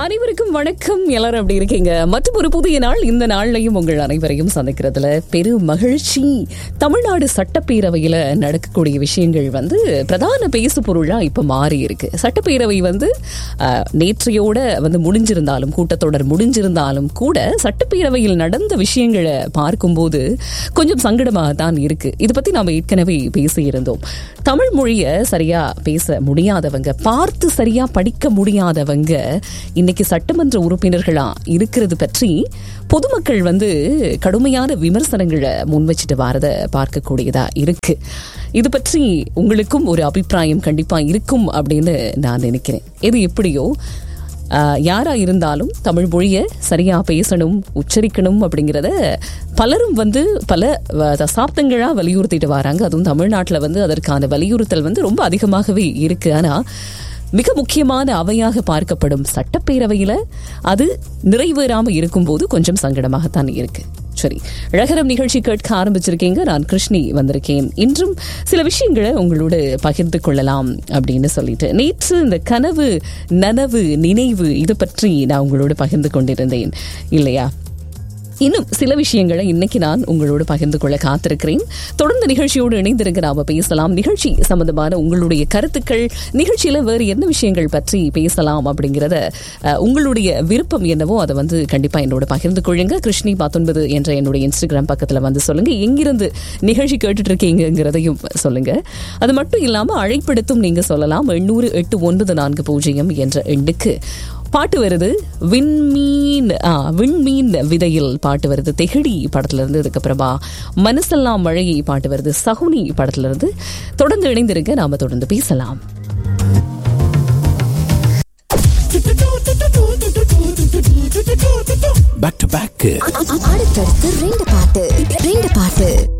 அனைவருக்கும் வணக்கம் எல்லாரும் அப்படி இருக்கீங்க மற்றும் ஒரு புதிய நாள் இந்த நாள்லையும் உங்கள் அனைவரையும் சந்திக்கிறதுல பெரு மகிழ்ச்சி தமிழ்நாடு சட்டப்பேரவையில நடக்கக்கூடிய விஷயங்கள் வந்து பிரதான பேசு பொருளா இப்ப மாறி இருக்கு சட்டப்பேரவை வந்து அஹ், நேற்றையோட வந்து முடிஞ்சிருந்தாலும் கூட்டத்தொடர் முடிஞ்சிருந்தாலும் கூட சட்டப்பேரவையில் நடந்த விஷயங்களை பார்க்கும்போது கொஞ்சம் சங்கடமாக தான் இருக்கு இது பத்தி நாம ஏற்கனவே பேசியிருந்தோம் தமிழ் மொழியை சரியா பேச முடியாதவங்க பார்த்து சரியா படிக்க முடியாதவங்க இன்னைக்கு சட்டமன்ற உறுப்பினர்களா இருக்கிறது பற்றி பொதுமக்கள் வந்து கடுமையான விமர்சனங்களை முன் வச்சுட்டு வரத பார்க்கக்கூடியதா இருக்கு இது பற்றி உங்களுக்கும் ஒரு அபிப்பிராயம் கண்டிப்பா இருக்கும் அப்படின்னு நான் நினைக்கிறேன் எது எப்படியோ ஆஹ், யாரா இருந்தாலும் தமிழ் மொழியை சரியா பேசணும் உச்சரிக்கணும் அப்படிங்கிறத பலரும் வந்து பல வ- தசாப்தங்களா வலியுறுத்திட்டு வராங்க அதுவும் தமிழ்நாட்டில் வந்து அதற்கான வலியுறுத்தல் வந்து ரொம்ப அதிகமாகவே இருக்கு ஆனா மிக முக்கியமான அவையாக பார்க்கப்படும் சட்டப்பேரவையில அது நிறைவேறாம இருக்கும்போது கொஞ்சம் சங்கடமாகத்தான் இருக்கு சரி அழகரம் நிகழ்ச்சி கேட்க ஆரம்பிச்சிருக்கீங்க நான் கிருஷ்ணி வந்திருக்கேன் இன்றும் சில விஷயங்களை உங்களோடு பகிர்ந்து கொள்ளலாம் அப்படின்னு சொல்லிட்டு நேற்று இந்த கனவு நனவு நினைவு இது பற்றி நான் உங்களோடு பகிர்ந்து கொண்டிருந்தேன் இல்லையா இன்னும் சில விஷயங்களை இன்னைக்கு நான் உங்களோடு பகிர்ந்து கொள்ள காத்திருக்கிறேன் தொடர்ந்து நிகழ்ச்சியோடு இணைந்திருக்க நாம பேசலாம் நிகழ்ச்சி சம்பந்தமான உங்களுடைய கருத்துக்கள் நிகழ்ச்சியில வேறு என்ன விஷயங்கள் பற்றி பேசலாம் அப்படிங்கிறத அஹ், உங்களுடைய விருப்பம் என்னவோ அதை வந்து கண்டிப்பா என்னோட பகிர்ந்து கொள்ளுங்க கிருஷ்ணி பத்தொன்பது என்ற என்னுடைய இன்ஸ்டாகிராம் பக்கத்துல வந்து சொல்லுங்க எங்கிருந்து நிகழ்ச்சி கேட்டுட்டு இருக்கீங்கிறதையும் சொல்லுங்க அது மட்டும் இல்லாம அழைப்படுத்தும் நீங்க சொல்லலாம் எண்ணூறு எட்டு ஒன்பது நான்கு பூஜ்ஜியம் என்ற எண்ணுக்கு பாட்டு வருது விண்மீன் ஆ, விண்மீன் விதையில் பாட்டு வருது தெகடி படத்துல இருந்து அதுக்கப்புறமா மனசெல்லாம் மழையை பாட்டு வருது சகுனி படத்துல இருந்து தொடர்ந்து இணைந்திருங்க நாம தொடர்ந்து பேசலாம் பேக் டு பேக் அடுத்தடுத்து ரெண்டு பாட்டு ரெண்டு பாட்டு